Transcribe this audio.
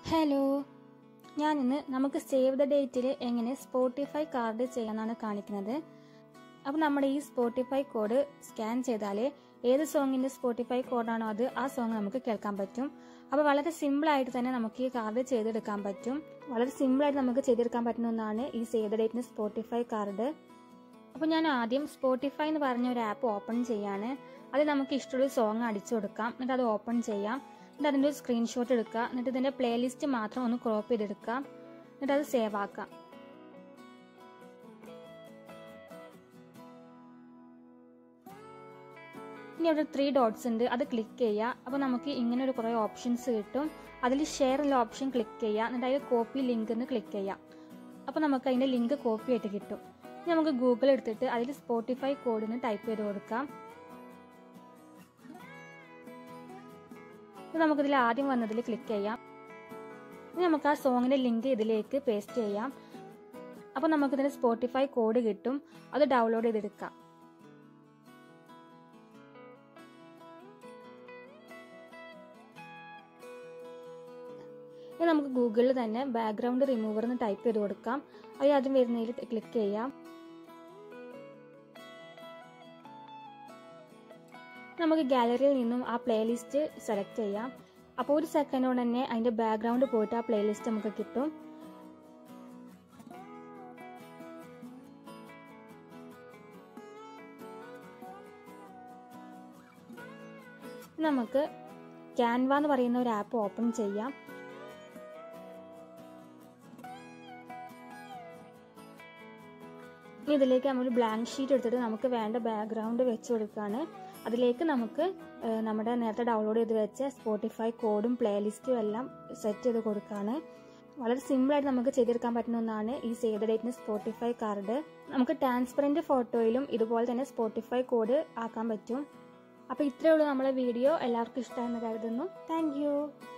hello ഞാൻ ഇന്ന് നമുക്ക് സേവ് ദ ഡേറ്റിൽ എങ്ങനെ സ്പോട്ടിഫൈ കാർഡ് ചെയ്യാമെന്നാണ് കാണിക്കുന്നത് അപ്പോൾ നമ്മുടെ ഈ സ്പോട്ടിഫൈ കോഡ് സ്കാൻ ചെയ്താൽ ഏത് സോങ്ങിൻ്റെ സ്പോട്ടിഫൈ കോഡാണോ അത് ആ സോങ് നമുക്ക് കേൾക്കാൻ പറ്റും അപ്പോൾ വളരെ സിമ്പിളായിട്ട് തന്നെ നമുക്ക് ഈ കാർഡ് ചെയ്തെടുക്കാൻ പറ്റും വളരെ സിമ്പിളായിട്ട് നമുക്ക് ചെയ്തെടുക്കാൻ പറ്റുന്ന ഒന്നാണ് ഈ സേവ് ദ ഡേറ്റിന് സ്പോട്ടിഫൈ കാർഡ് അപ്പോൾ ഞാൻ ആദ്യം സ്പോട്ടിഫൈ എന്ന് പറഞ്ഞ ഒരു ആപ്പ് ഓപ്പൺ ചെയ്യാണ് അത് നമുക്ക് ഇഷ്ടമുള്ള സോങ് അടിച്ചു കൊടുക്കാം എന്നിട്ട് അത് ഓപ്പൺ ചെയ്യാം എന്നിട്ട് അതിൻ്റെ ഒരു സ്ക്രീൻഷോട്ട് എടുക്കുക എന്നിട്ട് ഇതിൻ്റെ പ്ലേലിസ്റ്റ് മാത്രം ഒന്ന് ക്രോപ്പ് ചെയ്തെടുക്കുക എന്നിട്ട് അത് സേവ് ആക്കാം ഇനി അവിടെ ത്രീ ഡോട്ട്സ് ഉണ്ട് അത് ക്ലിക്ക് ചെയ്യുക അപ്പോൾ നമുക്ക് ഇങ്ങനെ ഒരു കുറേ ഓപ്ഷൻസ് കിട്ടും അതിൽ ഷെയർ ഉള്ള ഓപ്ഷൻ ക്ലിക്ക് ചെയ്യുക എന്നിട്ട് അതിൽ കോപ്പി ലിങ്ക് എന്ന് ക്ലിക്ക് ചെയ്യാം അപ്പോൾ നമുക്ക് അതിൻ്റെ ലിങ്ക് കോപ്പി ആയിട്ട് കിട്ടും ഇനി നമുക്ക് ഗൂഗിൾ എടുത്തിട്ട് അതിൽ സ്പോട്ടിഫൈ കോഡിന് ടൈപ്പ് ചെയ്ത് കൊടുക്കാം ഇത് നമുക്കിതിൽ ആദ്യം വന്നതിൽ ക്ലിക്ക് ചെയ്യാം ഇനി നമുക്ക് ആ സോങ്ങിന്റെ ലിങ്ക് ഇതിലേക്ക് പേസ്റ്റ് ചെയ്യാം അപ്പോൾ നമുക്കിതിന് സ്പോട്ടിഫൈ കോഡ് കിട്ടും അത് ഡൗൺലോഡ് ചെയ്തെടുക്കാം ഇനി നമുക്ക് ഗൂഗിളിൽ തന്നെ ബാക്ക്ഗ്രൗണ്ട് റിമൂവർ എന്ന് ടൈപ്പ് ചെയ്ത് കൊടുക്കാം അത് ആദ്യം വരുന്നതിൽ ക്ലിക്ക് ചെയ്യാം നമുക്ക് ഗാലറിയിൽ നിന്നും ആ പ്ലേലിസ്റ്റ് സെലക്ട് ചെയ്യാം അപ്പോൾ ഒരു സെക്കൻഡ് കൊണ്ട് തന്നെ അതിൻ്റെ ബാക്ക്ഗ്രൗണ്ട് പോയിട്ട് ആ പ്ലേലിസ്റ്റ് നമുക്ക് കിട്ടും നമുക്ക് ക്യാൻവ എന്ന് പറയുന്ന ഒരു ആപ്പ് ഓപ്പൺ ചെയ്യാം ഇനി ഇതിലേക്ക് നമ്മൾ ബ്ലാങ്ക് ഷീറ്റ് എടുത്തിട്ട് നമുക്ക് വേണ്ട ബാക്ക്ഗ്രൗണ്ട് വെച്ച് കൊടുക്കുകയാണ് അതിലേക്ക് നമുക്ക് നമ്മുടെ നേരത്തെ ഡൗൺലോഡ് ചെയ്ത് വെച്ച സ്പോട്ടിഫൈ കോഡും പ്ലേലിസ്റ്റും എല്ലാം സെറ്റ് ചെയ്ത് കൊടുക്കുകയാണ് വളരെ സിമ്പിളായിട്ട് നമുക്ക് ചെയ്തെടുക്കാൻ പറ്റുന്ന ഒന്നാണ് ഈ സേവ് ദ ഡേറ്റിന് സ്പോട്ടിഫൈ കാർഡ് നമുക്ക് ട്രാൻസ്പെറൻറ്റ് ഫോട്ടോയിലും ഇതുപോലെ തന്നെ സ്പോട്ടിഫൈ കോഡ് ആക്കാൻ പറ്റും അപ്പോൾ ഇത്രയേ ഉള്ളൂ നമ്മളെ വീഡിയോ എല്ലാവർക്കും ഇഷ്ടമായെന്ന് കരുതുന്നു താങ്ക്